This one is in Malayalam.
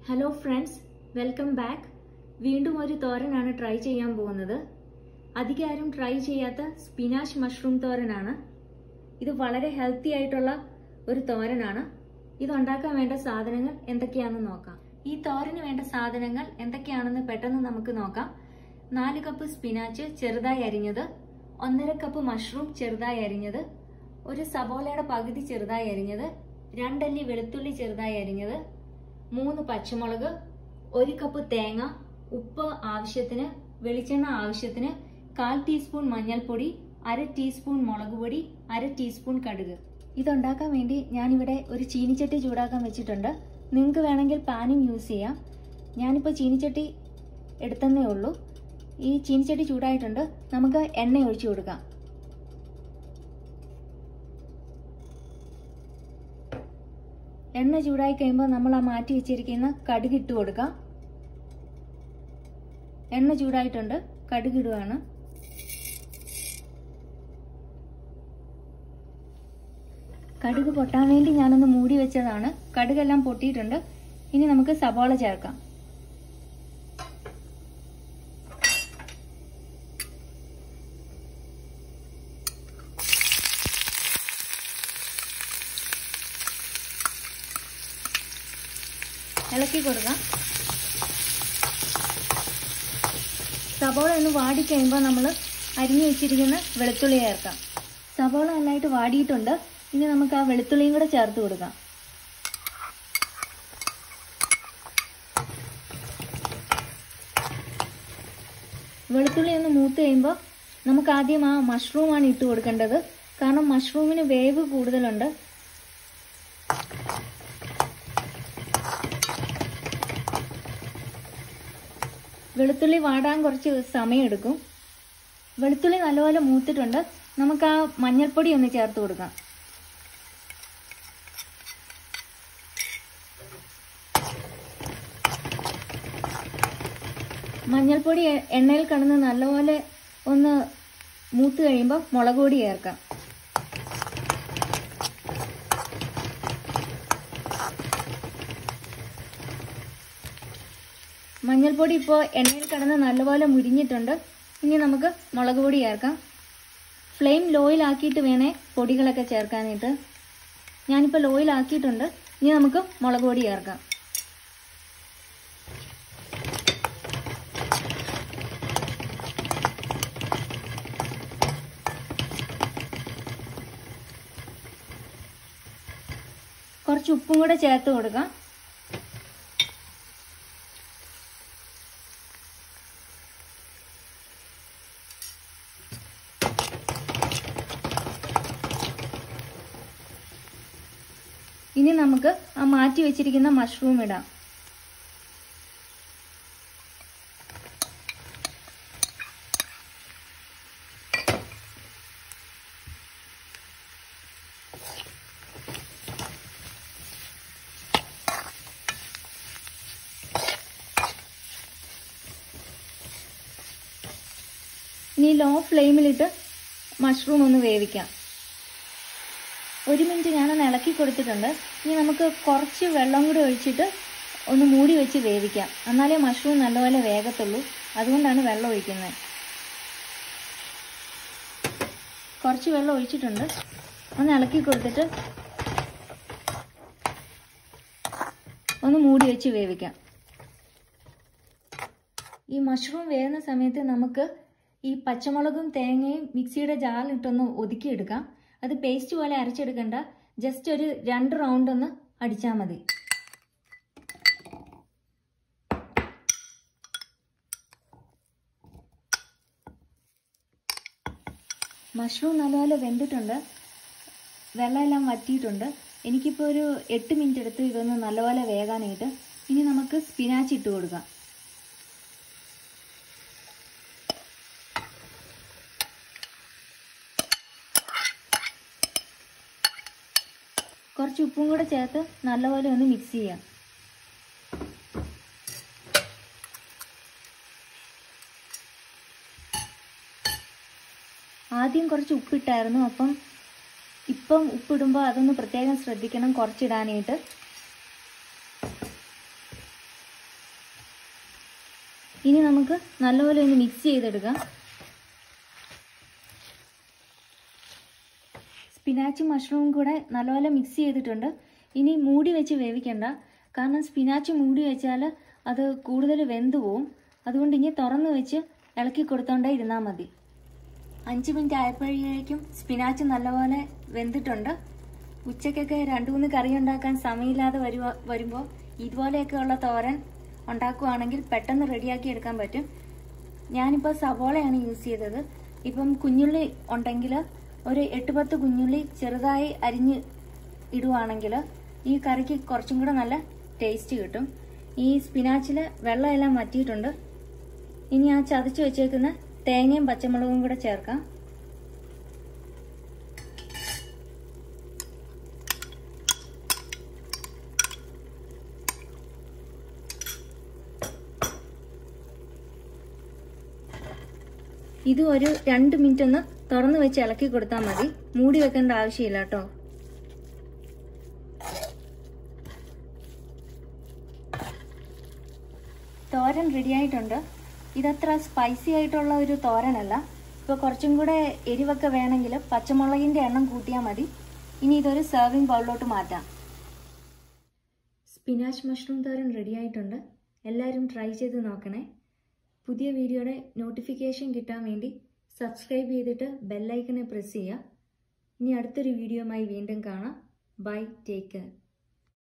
ഹലോ ഫ്രണ്ട്സ് വെൽക്കം ബാക്ക് വീണ്ടും ഒരു തോരനാണ് ട്രൈ ചെയ്യാൻ പോകുന്നത് അധികം ആരും ട്രൈ ചെയ്യാത്ത സ്പിനാഷ് മഷ്റൂം തോരനാണ് ഇത് വളരെ ഹെൽത്തി ആയിട്ടുള്ള ഒരു തോരനാണ് ഇത് ഉണ്ടാക്കാൻ വേണ്ട സാധനങ്ങൾ എന്തൊക്കെയാണെന്ന് നോക്കാം ഈ തോരന് വേണ്ട സാധനങ്ങൾ എന്തൊക്കെയാണെന്ന് പെട്ടെന്ന് നമുക്ക് നോക്കാം നാല് കപ്പ് സ്പിനാച്ച് ചെറുതായി അരിഞ്ഞത് ഒന്നര കപ്പ് മഷ്റൂം ചെറുതായി അരിഞ്ഞത് ഒരു സബോളയുടെ പകുതി ചെറുതായി അരിഞ്ഞത് രണ്ടല്ലി വെളുത്തുള്ളി ചെറുതായി അരിഞ്ഞത് മൂന്ന് പച്ചമുളക് ഒരു കപ്പ് തേങ്ങ ഉപ്പ് ആവശ്യത്തിന് വെളിച്ചെണ്ണ ആവശ്യത്തിന് കാൽ ടീസ്പൂൺ മഞ്ഞൾപ്പൊടി അര ടീസ്പൂൺ മുളക് പൊടി അര ടീസ്പൂൺ കടുക് ഇതുണ്ടാക്കാൻ വേണ്ടി ഞാനിവിടെ ഒരു ചീനിച്ചട്ടി ചൂടാക്കാൻ വെച്ചിട്ടുണ്ട് നിങ്ങൾക്ക് വേണമെങ്കിൽ പാനും യൂസ് ചെയ്യാം ഞാനിപ്പോൾ ചീനിച്ചട്ടി എടുത്തന്നേ ഉള്ളൂ ഈ ചീനിച്ചട്ടി ചൂടായിട്ടുണ്ട് നമുക്ക് എണ്ണ ഒഴിച്ചു കൊടുക്കാം എണ്ണ ചൂടായി കഴിയുമ്പോൾ നമ്മൾ ആ മാറ്റി വെച്ചിരിക്കുന്ന കടുക് ഇട്ട് കൊടുക്കാം എണ്ണ ചൂടായിട്ടുണ്ട് കടുക് ഇടുകയാണ് കടുക് പൊട്ടാൻ വേണ്ടി ഞാനൊന്ന് മൂടി വെച്ചതാണ് കടുകെല്ലാം പൊട്ടിയിട്ടുണ്ട് ഇനി നമുക്ക് സവാള ചേർക്കാം ഇളക്കി കൊടുക്കാം സബോള ഒന്ന് വാടിക്കഴിയുമ്പോൾ നമ്മൾ അരിഞ്ഞു വെച്ചിരിക്കുന്ന വെളുത്തുള്ളി ചേർക്കാം സബോള നന്നായിട്ട് വാടിയിട്ടുണ്ട് ഇനി നമുക്ക് ആ വെളുത്തുള്ളിയും കൂടെ ചേർത്ത് കൊടുക്കാം വെളുത്തുള്ളി ഒന്ന് മൂത്ത് കഴിയുമ്പോൾ നമുക്ക് ആദ്യം ആ മഷ്റൂമാണ് ഇട്ട് കൊടുക്കേണ്ടത് കാരണം മഷ്റൂമിന് വേവ് കൂടുതലുണ്ട് വെളുത്തുള്ളി വാടാൻ കുറച്ച് സമയമെടുക്കും വെളുത്തുള്ളി നല്ലപോലെ മൂത്തിട്ടുണ്ട് നമുക്ക് ആ മഞ്ഞൾപ്പൊടി ഒന്ന് ചേർത്ത് കൊടുക്കാം മഞ്ഞൾപ്പൊടി എണ്ണയിൽ കിടന്ന് നല്ലപോലെ ഒന്ന് മൂത്ത് കഴിയുമ്പോൾ മുളക് പൊടി ചേർക്കാം മഞ്ഞൾപ്പൊടി ഇപ്പോൾ എണ്ണയിൽ കിടന്ന് നല്ലപോലെ മുരിഞ്ഞിട്ടുണ്ട് ഇനി നമുക്ക് മുളക് പൊടി ചേർക്കാം ഫ്ലെയിം ലോയിലാക്കിയിട്ട് വേണേ പൊടികളൊക്കെ ചേർക്കാനായിട്ട് ഞാനിപ്പോൾ ലോയിലാക്കിയിട്ടുണ്ട് ഇനി നമുക്ക് മുളക് പൊടി ചേർക്കാം കുറച്ച് ഉപ്പും കൂടെ ചേർത്ത് കൊടുക്കാം ഇനി നമുക്ക് ആ മാറ്റി വെച്ചിരിക്കുന്ന മഷ്റൂം ഇടാം ഇനി ലോ ഫ്ലെയിമിലിട്ട് മഷ്റൂം ഒന്ന് വേവിക്കാം ഒരു മിനിറ്റ് ഞാനൊന്ന് ഇളക്കി കൊടുത്തിട്ടുണ്ട് ഇനി നമുക്ക് കുറച്ച് വെള്ളം കൂടി ഒഴിച്ചിട്ട് ഒന്ന് മൂടി വെച്ച് വേവിക്കാം എന്നാലേ മഷ്റൂം നല്ലപോലെ വേഗത്തുള്ളൂ അതുകൊണ്ടാണ് വെള്ളം ഒഴിക്കുന്നത് കുറച്ച് വെള്ളം ഒഴിച്ചിട്ടുണ്ട് ഒന്ന് ഇളക്കി കൊടുത്തിട്ട് ഒന്ന് മൂടി വെച്ച് വേവിക്കാം ഈ മഷ്റൂം വേകുന്ന സമയത്ത് നമുക്ക് ഈ പച്ചമുളകും തേങ്ങയും മിക്സിയുടെ ജാറിലിട്ടൊന്ന് ഒതുക്കിയെടുക്കാം അത് പേസ്റ്റ് പോലെ അരച്ചെടുക്കണ്ട ജസ്റ്റ് ഒരു രണ്ട് റൗണ്ട് ഒന്ന് അടിച്ചാൽ മതി മഷ്റൂം നല്ലപോലെ വെന്തിട്ടുണ്ട് വെള്ളമെല്ലാം വറ്റിയിട്ടുണ്ട് എനിക്കിപ്പോൾ ഒരു എട്ട് മിനിറ്റ് എടുത്ത് ഇതൊന്ന് നല്ലപോലെ വേകാനായിട്ട് ഇനി നമുക്ക് സ്പിനാച്ച് ഇട്ട് കൊടുക്കാം കുറച്ച് ഉപ്പും കൂടെ ചേർത്ത് നല്ലപോലെ ഒന്ന് മിക്സ് ചെയ്യാം ആദ്യം കുറച്ച് ഉപ്പിട്ടായിരുന്നു അപ്പം ഇപ്പം ഉപ്പിടുമ്പോൾ അതൊന്ന് പ്രത്യേകം ശ്രദ്ധിക്കണം കുറച്ചിടാനായിട്ട് ഇനി നമുക്ക് നല്ലപോലെ ഒന്ന് മിക്സ് ചെയ്തെടുക്കാം സ്പിനാച്ചും മഷ്റൂമും കൂടെ നല്ലപോലെ മിക്സ് ചെയ്തിട്ടുണ്ട് ഇനി മൂടി വെച്ച് വേവിക്കണ്ട കാരണം സ്പിനാച്ച് മൂടി വെച്ചാൽ അത് കൂടുതൽ വെന്ത് പോവും അതുകൊണ്ട് ഇനി തുറന്ന് വെച്ച് ഇളക്കി കൊടുത്തോണ്ടേ ഇരുന്നാൽ മതി അഞ്ച് മിനിറ്റ് ആയപ്പോഴേക്കും സ്പിനാച്ച് നല്ലപോലെ വെന്തിട്ടുണ്ട് ഉച്ചയ്ക്കൊക്കെ രണ്ട് മൂന്ന് കറി ഉണ്ടാക്കാൻ സമയമില്ലാതെ വരുവ വരുമ്പോൾ ഇതുപോലെയൊക്കെയുള്ള തോരൻ ഉണ്ടാക്കുവാണെങ്കിൽ പെട്ടെന്ന് റെഡിയാക്കി എടുക്കാൻ പറ്റും ഞാനിപ്പോൾ സവോളയാണ് യൂസ് ചെയ്തത് ഇപ്പം കുഞ്ഞുള്ളി ഉണ്ടെങ്കിൽ ഒരു എട്ട് പത്ത് കുഞ്ഞുള്ളി ചെറുതായി അരിഞ്ഞ് ഇടുവാണെങ്കിൽ ഈ കറിക്ക് കുറച്ചും കൂടെ നല്ല ടേസ്റ്റ് കിട്ടും ഈ സ്പിനാച്ചിൽ വെള്ളമെല്ലാം വറ്റിയിട്ടുണ്ട് ഇനി ആ ചതച്ച് വെച്ചേക്കുന്ന തേങ്ങയും പച്ചമുളകും കൂടെ ചേർക്കാം ഇത് ഒരു രണ്ട് മിനിറ്റ് ഒന്ന് തുറന്നു വെച്ച് ഇളക്കി കൊടുത്താൽ മതി മൂടി വെക്കേണ്ട ആവശ്യമില്ല കേട്ടോ തോരൻ റെഡി ആയിട്ടുണ്ട് ഇതത്ര സ്പൈസി ആയിട്ടുള്ള ഒരു തോരനല്ല ഇപ്പോൾ കുറച്ചും കൂടെ എരിവൊക്കെ വേണമെങ്കിൽ പച്ചമുളകിൻ്റെ എണ്ണം കൂട്ടിയാൽ മതി ഇനി ഇതൊരു സെർവിങ് ബൗളിലോട്ട് മാറ്റാം സ്പിനാച്ച് മഷ്റൂം തോരൻ റെഡി ആയിട്ടുണ്ട് എല്ലാവരും ട്രൈ ചെയ്ത് നോക്കണേ പുതിയ വീഡിയോയുടെ നോട്ടിഫിക്കേഷൻ കിട്ടാൻ വേണ്ടി സബ്സ്ക്രൈബ് ചെയ്തിട്ട് ബെല്ലൈക്കനെ പ്രസ് ചെയ്യുക ഇനി അടുത്തൊരു വീഡിയോയുമായി വീണ്ടും കാണാം ബൈ ടേക്ക് കെയർ